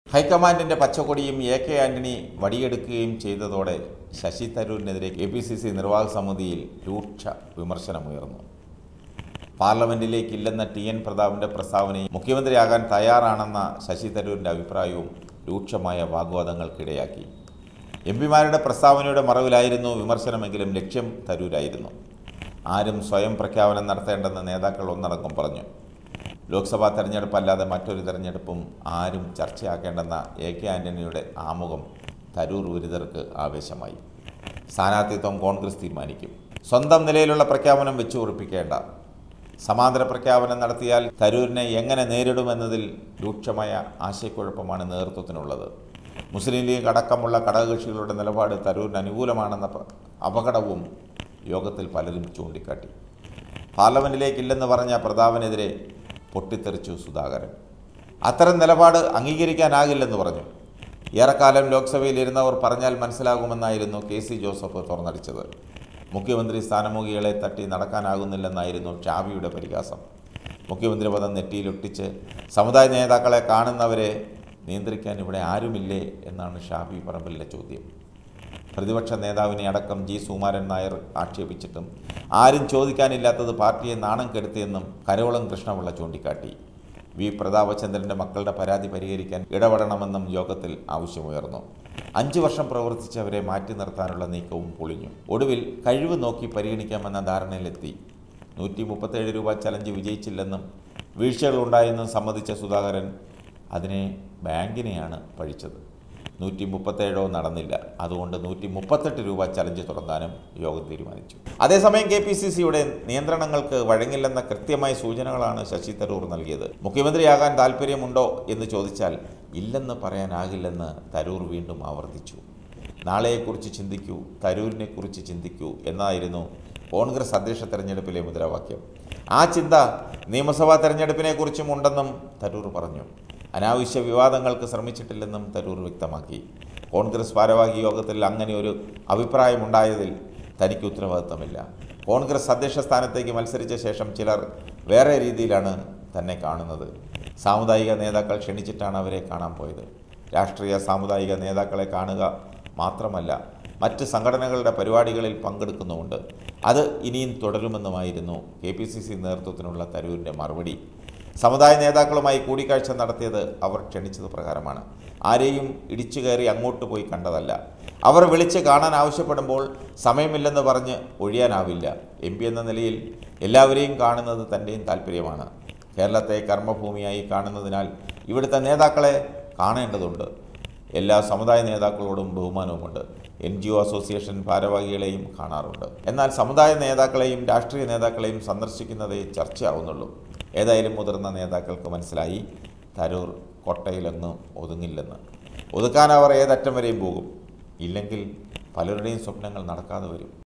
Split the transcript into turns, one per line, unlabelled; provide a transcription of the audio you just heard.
ഹൈക്കമാൻഡിന്റെ പച്ചക്കൊടിയും എ കെ ആന്റണി വടിയെടുക്കുകയും ചെയ്തതോടെ ശശി തരൂരിനെതിരെ കെ പി സി സി നിർവാഹക സമിതിയിൽ രൂക്ഷ വിമർശനമുയർന്നു പാർലമെന്റിലേക്കില്ലെന്ന ടി എൻ പ്രതാപിന്റെ പ്രസ്താവനയും മുഖ്യമന്ത്രിയാകാൻ തയ്യാറാണെന്ന ശശി തരൂരിന്റെ അഭിപ്രായവും രൂക്ഷമായ വാഗ്വാദങ്ങൾക്കിടയാക്കി എം പിമാരുടെ പ്രസ്താവനയുടെ മറവിലായിരുന്നു വിമർശനമെങ്കിലും ലക്ഷ്യം തരൂരായിരുന്നു ആരും സ്വയം പ്രഖ്യാപനം നടത്തേണ്ടെന്ന് നേതാക്കൾ ഒന്നടങ്കം പറഞ്ഞു ലോക്സഭാ തെരഞ്ഞെടുപ്പല്ലാതെ മറ്റൊരു തെരഞ്ഞെടുപ്പും ആരും ചർച്ചയാക്കേണ്ടെന്ന എ കെ ആന്റണിയുടെ ആമുഖം തരൂർ വിരുദ്ധർക്ക് ആവേശമായി സ്ഥാനാർത്ഥിത്വം കോൺഗ്രസ് തീരുമാനിക്കും സ്വന്തം നിലയിലുള്ള പ്രഖ്യാപനം വെച്ചു ഉറപ്പിക്കേണ്ട സമാന്തര പ്രഖ്യാപനം നടത്തിയാൽ തരൂരിനെ എങ്ങനെ നേരിടുമെന്നതിൽ രൂക്ഷമായ ആശയക്കുഴപ്പമാണ് നേതൃത്വത്തിനുള്ളത് മുസ്ലിം ലീഗ് അടക്കമുള്ള ഘടകകക്ഷികളുടെ നിലപാട് തരൂരിന് അനുകൂലമാണെന്ന പ- അപകടവും യോഗത്തിൽ പലരും ചൂണ്ടിക്കാട്ടി പാർലമെന്റിലേക്കില്ലെന്ന് പറഞ്ഞ പ്രതാപനെതിരെ പൊട്ടിത്തെറിച്ചു സുധാകരൻ അത്തരം നിലപാട് അംഗീകരിക്കാനാകില്ലെന്ന് പറഞ്ഞു ഏറെക്കാലം ലോക്സഭയിൽ ഇരുന്നവർ പറഞ്ഞാൽ മനസ്സിലാകുമെന്നായിരുന്നു കെ സി ജോസഫ് തുറന്നടിച്ചത് മുഖ്യമന്ത്രി സ്ഥാനമുഖികളെ തട്ടി നടക്കാനാകുന്നില്ലെന്നായിരുന്നു ഷാബിയുടെ പരിഹാസം മുഖ്യമന്ത്രി പദം നെറ്റിയിലൊട്ടിച്ച് സമുദായ നേതാക്കളെ കാണുന്നവരെ നിയന്ത്രിക്കാൻ ഇവിടെ ആരുമില്ലേ എന്നാണ് ഷാബി പറമ്പലിൻ്റെ ചോദ്യം പ്രതിപക്ഷ നേതാവിനെ അടക്കം ജി സുകുമാരൻ നായർ ആക്ഷേപിച്ചിട്ടും ആരും ചോദിക്കാനില്ലാത്തത് പാർട്ടിയെ നാണം കെടുത്തിയെന്നും കരോളം കൃഷ്ണപിള്ള ചൂണ്ടിക്കാട്ടി വി പ്രതാപചന്ദ്രൻ്റെ മക്കളുടെ പരാതി പരിഹരിക്കാൻ ഇടപെടണമെന്നും യോഗത്തിൽ ആവശ്യമുയർന്നു അഞ്ചു വർഷം പ്രവർത്തിച്ചവരെ മാറ്റി നിർത്താനുള്ള നീക്കവും പൊളിഞ്ഞു ഒടുവിൽ കഴിവ് നോക്കി പരിഗണിക്കാമെന്ന ധാരണയിലെത്തി നൂറ്റി മുപ്പത്തേഴ് രൂപ ചലഞ്ച് വിജയിച്ചില്ലെന്നും വീഴ്ചകളുണ്ടായെന്നും സമ്മതിച്ച സുധാകരൻ അതിനെ ബാങ്കിനെയാണ് പഴിച്ചത് നൂറ്റി മുപ്പത്തേഴോ നടന്നില്ല അതുകൊണ്ട് നൂറ്റി മുപ്പത്തെട്ട് രൂപ ചലഞ്ച് തുടങ്ങാനും യോഗം തീരുമാനിച്ചു അതേസമയം കെ പി സി സിയുടെ നിയന്ത്രണങ്ങൾക്ക് വഴങ്ങില്ലെന്ന കൃത്യമായ സൂചനകളാണ് ശശി തരൂർ നൽകിയത് മുഖ്യമന്ത്രിയാകാൻ താല്പര്യമുണ്ടോ എന്ന് ചോദിച്ചാൽ ഇല്ലെന്ന് പറയാനാകില്ലെന്ന് തരൂർ വീണ്ടും ആവർത്തിച്ചു നാളെയെക്കുറിച്ച് ചിന്തിക്കൂ തരൂരിനെക്കുറിച്ച് ചിന്തിക്കൂ എന്നായിരുന്നു കോൺഗ്രസ് അധ്യക്ഷ തെരഞ്ഞെടുപ്പിലെ മുദ്രാവാക്യം ആ ചിന്ത നിയമസഭാ തെരഞ്ഞെടുപ്പിനെക്കുറിച്ചും ഉണ്ടെന്നും തരൂർ പറഞ്ഞു അനാവശ്യ വിവാദങ്ങൾക്ക് ശ്രമിച്ചിട്ടില്ലെന്നും തരൂർ വ്യക്തമാക്കി കോൺഗ്രസ് ഭാരവാഹി യോഗത്തിൽ അങ്ങനെ ഒരു അഭിപ്രായമുണ്ടായതിൽ തനിക്ക് ഉത്തരവാദിത്തമില്ല കോൺഗ്രസ് അധ്യക്ഷ സ്ഥാനത്തേക്ക് മത്സരിച്ച ശേഷം ചിലർ വേറെ രീതിയിലാണ് തന്നെ കാണുന്നത് സാമുദായിക നേതാക്കൾ ക്ഷണിച്ചിട്ടാണ് അവരെ കാണാൻ പോയത് രാഷ്ട്രീയ സാമുദായിക നേതാക്കളെ കാണുക മാത്രമല്ല മറ്റ് സംഘടനകളുടെ പരിപാടികളിൽ പങ്കെടുക്കുന്നുമുണ്ട് അത് ഇനിയും തുടരുമെന്നുമായിരുന്നു കെ പി സി സി നേതൃത്വത്തിനുള്ള തരൂരിൻ്റെ മറുപടി സമുദായ നേതാക്കളുമായി കൂടിക്കാഴ്ച നടത്തിയത് അവർ ക്ഷണിച്ചത് പ്രകാരമാണ് ആരെയും ഇടിച്ചു കയറി അങ്ങോട്ട് പോയി കണ്ടതല്ല അവർ വിളിച്ച് കാണാൻ ആവശ്യപ്പെടുമ്പോൾ സമയമില്ലെന്ന് പറഞ്ഞ് ഒഴിയാനാവില്ല എം പി എന്ന നിലയിൽ എല്ലാവരെയും കാണുന്നത് തൻ്റെയും താല്പര്യമാണ് കേരളത്തെ കർമ്മഭൂമിയായി കാണുന്നതിനാൽ ഇവിടുത്തെ നേതാക്കളെ കാണേണ്ടതുണ്ട് എല്ലാ സമുദായ നേതാക്കളോടും ബഹുമാനവുമുണ്ട് എൻ ജി ഒ അസോസിയേഷൻ ഭാരവാഹികളെയും കാണാറുണ്ട് എന്നാൽ സമുദായ നേതാക്കളെയും രാഷ്ട്രീയ നേതാക്കളെയും സന്ദർശിക്കുന്നതേ ചർച്ചയാവുന്നുള്ളൂ ഏതായാലും മുതിർന്ന നേതാക്കൾക്ക് മനസ്സിലായി തരൂർ കൊട്ടയിലൊന്നും ഒതുങ്ങില്ലെന്ന് ഒതുക്കാൻ അവർ ഏതറ്റം വരെയും പോകും ഇല്ലെങ്കിൽ പലരുടെയും സ്വപ്നങ്ങൾ നടക്കാതെ വരും